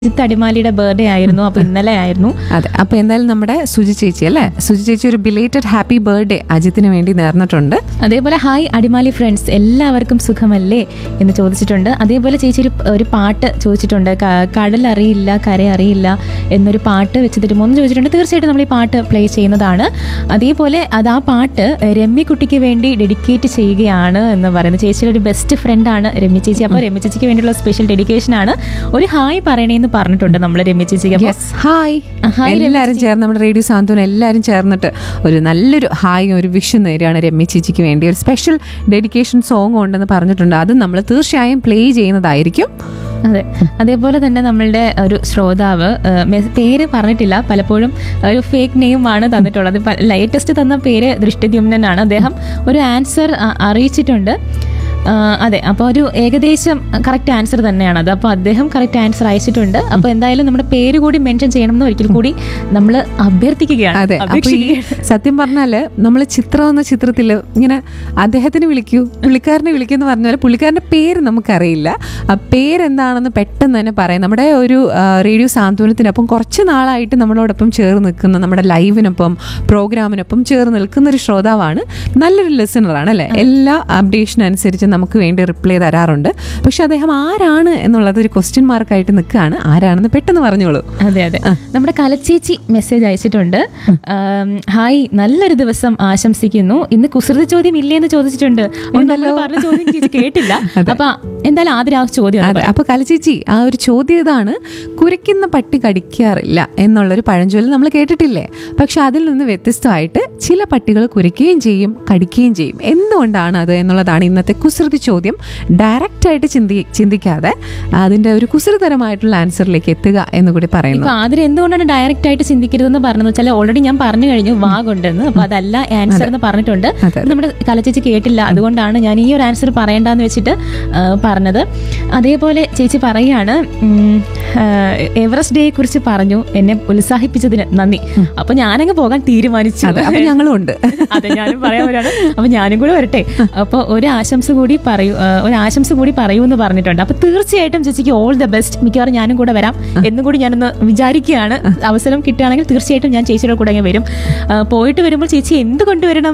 Jith അടിമാലിയുടെ birthday ആയിരുന്നു അപ്പൊ ഇന്നലെ ആയിരുന്നു അതെ അപ്പൊ എന്തായാലും നമ്മുടെ സുജി ചേച്ചി അല്ലേ സുജി ചേച്ചി ഒരു ബിലേറ്റഡ് ഹാപ്പി ബർത്ത്ഡേ അജിത്തിന് വേണ്ടി നേർന്നിട്ടുണ്ട് അതേപോലെ ഹായ് അടിമാലി ഫ്രണ്ട്സ് എല്ലാവർക്കും സുഖമല്ലേ എന്ന് ചോദിച്ചിട്ടുണ്ട് അതേപോലെ ചേച്ചി ഒരു ഒരു പാട്ട് ചോദിച്ചിട്ടുണ്ട് ക- കടൽ അറിയില്ല കര അറിയില്ല എന്നൊരു പാട്ട് വെച്ച് തരുമോ എന്ന് ചോദിച്ചിട്ടുണ്ട് തീർച്ചയായിട്ടും നമ്മൾ ഈ പാട്ട് പ്ലേ ചെയ്യുന്നതാണ് അതേപോലെ അത് ആ പാട്ട് രമ്യക്കുട്ടിക്ക് വേണ്ടി ഡെഡിക്കേറ്റ് ചെയ്യുകയാണ് എന്ന് പറയുന്നത് ചേച്ചിയുടെ ഒരു ബെസ്റ്റ് ഫ്രണ്ടാണ് രമ്യ ചേച്ചി അപ്പോൾ രമ്യ ചേച്ചിക്ക് വേണ്ടിയുള്ള സ്പെഷ്യൽ ഡെഡിക്കേഷൻ ആണ് ഒരു ഹായ് പറയണേന്ന് പറഞ്ഞിട്ടുണ്ട് നമ്മൾ രമ്യ ചേച്ചിക്ക് അപ്പോൾ യെസ് ഹായ് ഹായ് എല്ലാവരും ചേർന്ന് നമ്മുടെ റേഡിയോ സാന്ത്വനം എല്ലാവരും ചേർന്നിട്ട് ഒരു നല്ലൊരു ഹായ് ഒരു വിഷു നേരെയാണ് രമ്യ ചേച്ചിക്ക് വേണ്ടി ഒരു സ്പെഷ്യൽ ഡെഡിക്കേഷൻ സോങ് ഉണ്ടെന്ന് പറഞ്ഞിട്ടുണ്ട് അത് നമ്മൾ തീർച്ചയായും പ്ലേ ചെയ്യുന്നതായിരിക്കും അതെ അതേപോലെ തന്നെ നമ്മളുടെ ഒരു ശ്രോതാവ് ഏഹ്, മെസ്- പേര് പറഞ്ഞിട്ടില്ല പലപ്പോഴും ഒരു ഫേക്ക് നെയിം ആണ് തന്നിട്ടുള്ളത് ലേറ്റസ്റ്റ് തന്ന പേര് ദൃഷ്ടിദ്യുമ്നനാണ് അദ്ദേഹം ഒരു ആൻസർ അറിയിച്ചിട്ടുണ്ട് ആ, അതെ അപ്പോൾ ഒരു ഏകദേശം കറക്റ്റ് ആൻസർ തന്നെയാണ് അത് അപ്പോൾ അദ്ദേഹം കറക്റ്റ് ആൻസർ അയച്ചിട്ടുണ്ട് അപ്പോൾ എന്തായാലും നമ്മുടെ പേര് കൂടി മെൻഷൻ ചെയ്യണം എന്ന് ഒരിക്കൽ കൂടി നമ്മൾ അഭ്യർത്ഥിക്കുകയാണ് അതെ അപ്പൊ ഈ അപേക്ഷിക്കുകയാണ്. സത്യം പറഞ്ഞാല് നമ്മൾ ചിത്രം എന്ന ചിത്രത്തില് ഇങ്ങനെ അദ്ദേഹത്തിന് വിളിക്കൂ പുള്ളിക്കാരനെ വിളിക്കുമെന്ന് പറഞ്ഞാൽ പുള്ളിക്കാരന്റെ പേര് നമുക്കറിയില്ല ആ പേരെന്താണെന്ന് പെട്ടെന്ന് തന്നെ പറയാം നമ്മുടെ ഒരു ആ, റേഡിയോ സാന്ത്വനത്തിനൊപ്പം കുറച്ച് നാളായിട്ട് നമ്മളോടൊപ്പം ചേർന്ന് നിൽക്കുന്ന നമ്മുടെ ലൈവിനൊപ്പം പ്രോഗ്രാമിനൊപ്പം ചേർന്ന് നിൽക്കുന്ന ഒരു ശ്രോതാവാണ് നല്ലൊരു ലിസണറാണ് അല്ലെ എല്ലാ അപ്ഡേഷൻ അനുസരിച്ച് നമുക്ക് വേണ്ടി റിപ്ലൈ തരാറുണ്ട് പക്ഷെ അദ്ദേഹം ആരാണ് എന്നുള്ളത് ഒരു ക്വസ്റ്റ്യൻ മാർക്കായിട്ട് നിൽക്കുകയാണ് ആരാണെന്ന് പെട്ടെന്ന് പറഞ്ഞോളൂ അതെ അതെ നമ്മുടെ കലച്ചേച്ചി മെസ്സേജ് അയച്ചിട്ടുണ്ട് ആം, ഹായ് നല്ലൊരു ദിവസം ആശംസിക്കുന്നു ഇന്ന് കുസൃതി ചോദ്യം ഇല്ലേ എന്ന് ചോദിച്ചിട്ടുണ്ട് അപ്പോൾ നമ്മൾ പറഞ്ഞ ചോദ്യം ചേച്ചി കേട്ടില്ല അപ്പൊ എന്തായാലും ആദ്യം ആ ചോദ്യം ഒന്ന് അതെ അപ്പൊ കലചേച്ചി ആ ഒരു ചോദ്യം ഇതാണ് കുരയ്ക്കുന്ന പട്ടി കടിക്കാറില്ല എന്നുള്ളൊരു പഴഞ്ചൊല്ല് നമ്മൾ കേട്ടിട്ടില്ലേ പക്ഷെ അതിൽ നിന്ന് വ്യത്യസ്തമായിട്ട് ചില പട്ടികൾ കുരയ്ക്കുകയും ചെയ്യും കടിക്കുകയും ചെയ്യും എന്തുകൊണ്ടാണ് അത് എന്നുള്ളതാണ് ഇന്നത്തെ കുസൃതി ചോദ്യം ഡയറക്റ്റ് ആയിട്ട് ചിന്തി ചിന്തിക്കാതെ അതിന്റെ ഒരു കുസൃതരമായിട്ടുള്ള ആൻസറിലേക്ക് എത്തുക എന്ന് കൂടി പറയുന്നു ഇപ്പൊ ആദ്യം എന്തുകൊണ്ടാണ് ഡയറക്റ്റ് ആയിട്ട് ചിന്തിക്കരുതെന്ന് പറഞ്ഞത് വെച്ചാൽ ഓൾറെഡി ഞാൻ പറഞ്ഞു കഴിഞ്ഞു വാ കൊണ്ടെന്ന് അപ്പൊ അതല്ല ആൻസർ എന്ന് പറഞ്ഞിട്ടുണ്ട് അതെ. ഇത് നമ്മുടെ കലച്ചേച്ചി കേട്ടില്ല അതുകൊണ്ടാണ് ഞാൻ ഈ ഒരു ആൻസർ പറയണ്ടെന്ന് വെച്ചിട്ട് ആ, പറഞ്ഞത് അതേപോലെ ചേച്ചി പറയാണ് ഉം, ആ, എവറസ്റ്റ് ഡേയെ കുറിച്ച് പറഞ്ഞു എന്നെ ഉത്സാഹിപ്പിച്ചതിന് നന്ദി അപ്പൊ ഞാനങ്ങ് പോകാൻ തീരുമാനിച്ചു അതെ അപ്പൊ ഞങ്ങളും ഉണ്ട് അതെ ഞാനും പറയാൻ വരാണ് അപ്പൊ ഞാനും കൂടെ വരട്ടെ അപ്പൊ ഒരു ആശംസ കൂടി പറയൂ ആ, ഒരു ആശംസ കൂടി പറയൂ എന്ന് പറഞ്ഞിട്ടുണ്ട് അപ്പൊ തീർച്ചയായിട്ടും ചേച്ചിക്ക് ഓൾ ദ ബെസ്റ്റ് മിക്കവാറും ഞാനും കൂടെ വരാം എന്നും കൂടി ഞാനൊന്ന് വിചാരിക്കുകയാണ് അവസരം കിട്ടുകയാണെങ്കിൽ തീർച്ചയായിട്ടും ഞാൻ ചേച്ചിയുടെ കൂടെ അങ്ങ് വരും ആ, പോയിട്ട് വരുമ്പോൾ ചേച്ചി എന്ത് കൊണ്ടുവരണം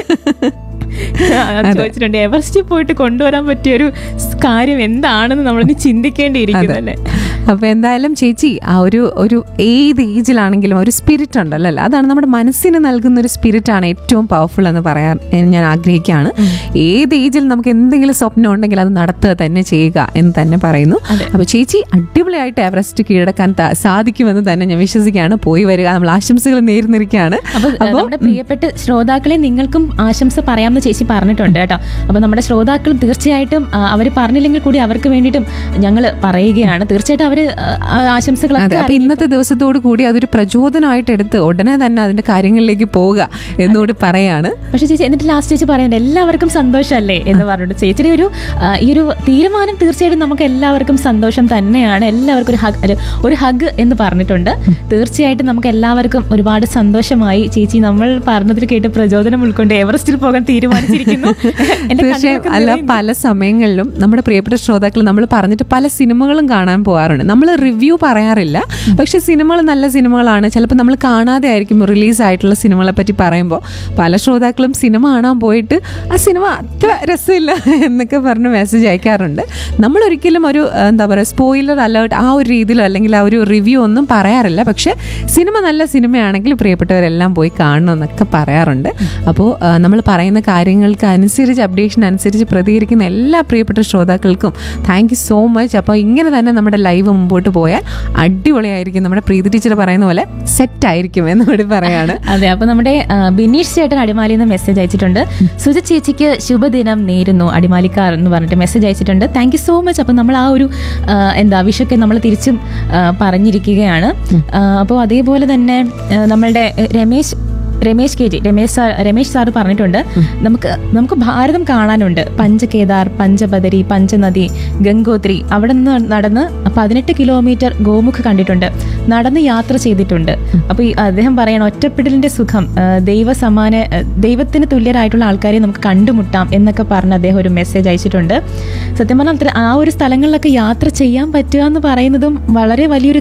ആ, ചോദിച്ചിട്ടുണ്ട് എവറസ്റ്റിൽ പോയിട്ട് കൊണ്ടുവരാൻ പറ്റിയ ഒരു സ് കാര്യം എന്താണെന്ന് നമ്മളിനി ചിന്തിക്കേണ്ടിയിരിക്കുന്നു അല്ലേ അപ്പൊ എന്തായാലും ചേച്ചി ആ ഒരു ഒരു ഏത് ഏജിലാണെങ്കിലും ഒരു സ്പിരിറ്റ് ഉണ്ടല്ലോ അല്ലേ? അതാണ് നമ്മുടെ മനസ്സിന് നൽകുന്ന ഒരു സ്പിരിറ്റ് ആണ് ഏറ്റവും പവർഫുൾ എന്ന് പറയാൻ ഞാൻ ആഗ്രഹിക്കുകയാണ് ഏത് ഏജിൽ നമുക്ക് എന്തെങ്കിലും സ്വപ്നം ഉണ്ടെങ്കിൽ അത് നടത്തുക തന്നെ ചെയ്യുക എന്ന് തന്നെ പറയുന്നു അപ്പൊ ചേച്ചി അടിപൊളിയായിട്ട് എവറസ്റ്റ് കീഴടക്കാൻ ത- സാധിക്കുമെന്ന് തന്നെ ഞാൻ വിശ്വസിക്കുകയാണ് പോയി വരിക നമ്മൾ ആശംസകൾ നേർന്നിരിക്കുകയാണ് അപ്പൊ നമ്മുടെ പ്രിയപ്പെട്ട ശ്രോതാക്കളെ നിങ്ങൾക്കും ആശംസ പറയാമെന്ന് ചേച്ചി പറഞ്ഞിട്ടുണ്ട് കേട്ടോ അപ്പൊ നമ്മുടെ ശ്രോതാക്കളും തീർച്ചയായിട്ടും അവർ പറഞ്ഞില്ലെങ്കിൽ കൂടി അവർക്ക് വേണ്ടിയിട്ടും ഞങ്ങൾ പറയുകയാണ് തീർച്ചയായിട്ടും അവര് ആ, ആ അതെ ആശംസകളൊക്കെ അപ്പൊ ഇന്നത്തെ ദിവസത്തോടു കൂടി അതൊരു പ്രചോദനമായിട്ട് എടുത്ത് ഉടനെ തന്നെ അതിന്റെ കാര്യങ്ങളിലേക്ക് പോവുക എന്നുകൂടി പറയാണ് പക്ഷെ ചേച്ചി എന്നിട്ട് ലാസ്റ്റ് ചേച്ചി പറയുന്നുണ്ട് എല്ലാവർക്കും സന്തോഷമല്ലേ എന്ന് പറഞ്ഞിട്ട് ചേച്ചിയുടെ ഒരു ആ, ഈ ഒരു തീരുമാനം തീർച്ചയായിട്ടും നമുക്ക് എല്ലാവർക്കും സന്തോഷം തന്നെയാണ് എല്ലാവർക്കും ഒരു ഹഗ് അല്ല, ഒരു ഹഗ് എന്ന് പറഞ്ഞിട്ടുണ്ട് തീർച്ചയായിട്ടും നമുക്ക് എല്ലാവർക്കും ഒരുപാട് സന്തോഷമായി ചേച്ചി നമ്മൾ പറഞ്ഞതിൽ കേട്ട് പ്രചോദനം ഉൾക്കൊണ്ട് എവറസ്റ്റിൽ പോകാൻ തീരുമാനിച്ചിരിക്കുന്നു എന്റെ തീർച്ചയായും കണ്ണുകൾക്ക് അല്ല നിറയുന്നു. പല സമയങ്ങളിലും നമ്മുടെ പ്രിയപ്പെട്ട ശ്രോതാക്കൾ നമ്മൾ പറഞ്ഞിട്ട് പല സിനിമകളും കാണാൻ പോകാറുണ്ട് നമ്മൾ റിവ്യൂ പറയാറില്ല പക്ഷെ സിനിമകൾ നല്ല സിനിമകളാണ് ചിലപ്പോൾ നമ്മൾ കാണാതെ ആയിരിക്കും റിലീസ് ആയിട്ടുള്ള സിനിമകളെ പറ്റി പറയുമ്പോൾ പല ശ്രോതാക്കളും സിനിമ കാണാൻ പോയിട്ട് ആ സിനിമ അത്ര രസമില്ല എന്നൊക്കെ പറഞ്ഞ് മെസ്സേജ് അയക്കാറുണ്ട് നമ്മൾ ഒരിക്കലും ഒരു ആ, എന്താ പറയുക സ്പോയിലർ അലേർട്ട് ആ ഒരു രീതിയിലോ അല്ലെങ്കിൽ ആ ഒരു റിവ്യൂ ഒന്നും പറയാറില്ല പക്ഷെ സിനിമ നല്ല സിനിമയാണെങ്കിൽ പ്രിയപ്പെട്ടവരെല്ലാം പോയി കാണണമെന്നൊക്കെ പറയാറുണ്ട് അപ്പോൾ നമ്മൾ പറയുന്ന കാര്യങ്ങൾക്ക് അനുസരിച്ച് അപ്ഡേഷൻ അനുസരിച്ച് പ്രതികരിക്കുന്ന എല്ലാ പ്രിയപ്പെട്ട ശ്രോതാക്കൾക്കും താങ്ക് യു സോ മച്ച് അപ്പോൾ ഇങ്ങനെ തന്നെ നമ്മുടെ ലൈവ് മുമ്പോട്ട് പോയാൽ അടിപൊളിയായിരിക്കും നമ്മുടെ പ്രീതി ടീച്ചർ പറയുന്ന പോലെ സെറ്റ് ആയിരിക്കും എന്ന് കൂടി പറയാണ് അതെ അപ്പൊ നമ്മുടെ ആ, ബിനീഷ് ചേട്ടൻ അടിമാലിയിൽ നിന്ന് മെസ്സേജ് അയച്ചിട്ടുണ്ട് സുജ ചേച്ചിക്ക് ശുഭദിനം നേരുന്നു അടിമാലിക്കാർ എന്ന് പറഞ്ഞിട്ട് മെസ്സേജ് അയച്ചിട്ടുണ്ട് താങ്ക് യു സോ മച്ച് അപ്പൊ നമ്മൾ ആ ഒരു ആ, എന്താ വിഷൊക്കെ നമ്മൾ തിരിച്ചും ആ, പറഞ്ഞിരിക്കുകയാണ് അപ്പോൾ അതേപോലെ തന്നെ ആ, നമ്മളുടെ Ramesh Ramesh K G Ramesh sir Ramesh sir പറഞ്ഞിട്ടുണ്ട് നമുക്ക് നമുക്ക് ഭാരതം കാണാനുണ്ട് പഞ്ചകേദാർ പഞ്ചബദരി പഞ്ചനദി ഗംഗോത്രി അവിടെ നിന്ന് നടന്ന് പതിനെട്ട് കിലോമീറ്റർ ഗോമുഖ് കണ്ടിട്ടുണ്ട് നടന്ന് യാത്ര ചെയ്തിട്ടുണ്ട് അപ്പൊ ഈ അദ്ദേഹം പറയണം ഒറ്റപ്പെടലിന്റെ സുഖം ആ, ദൈവ സമാന ആ, ദൈവത്തിന് തുല്യരായിട്ടുള്ള ആൾക്കാരെ നമുക്ക് കണ്ടുമുട്ടാം എന്നൊക്കെ പറഞ്ഞ് അദ്ദേഹം ഒരു മെസ്സേജ് അയച്ചിട്ടുണ്ട് സത്യം പറഞ്ഞാൽ അത്ര- ആ ഒരു സ്ഥലങ്ങളിലൊക്കെ യാത്ര ചെയ്യാൻ പറ്റുക എന്ന് പറയുന്നതും വളരെ വലിയൊരു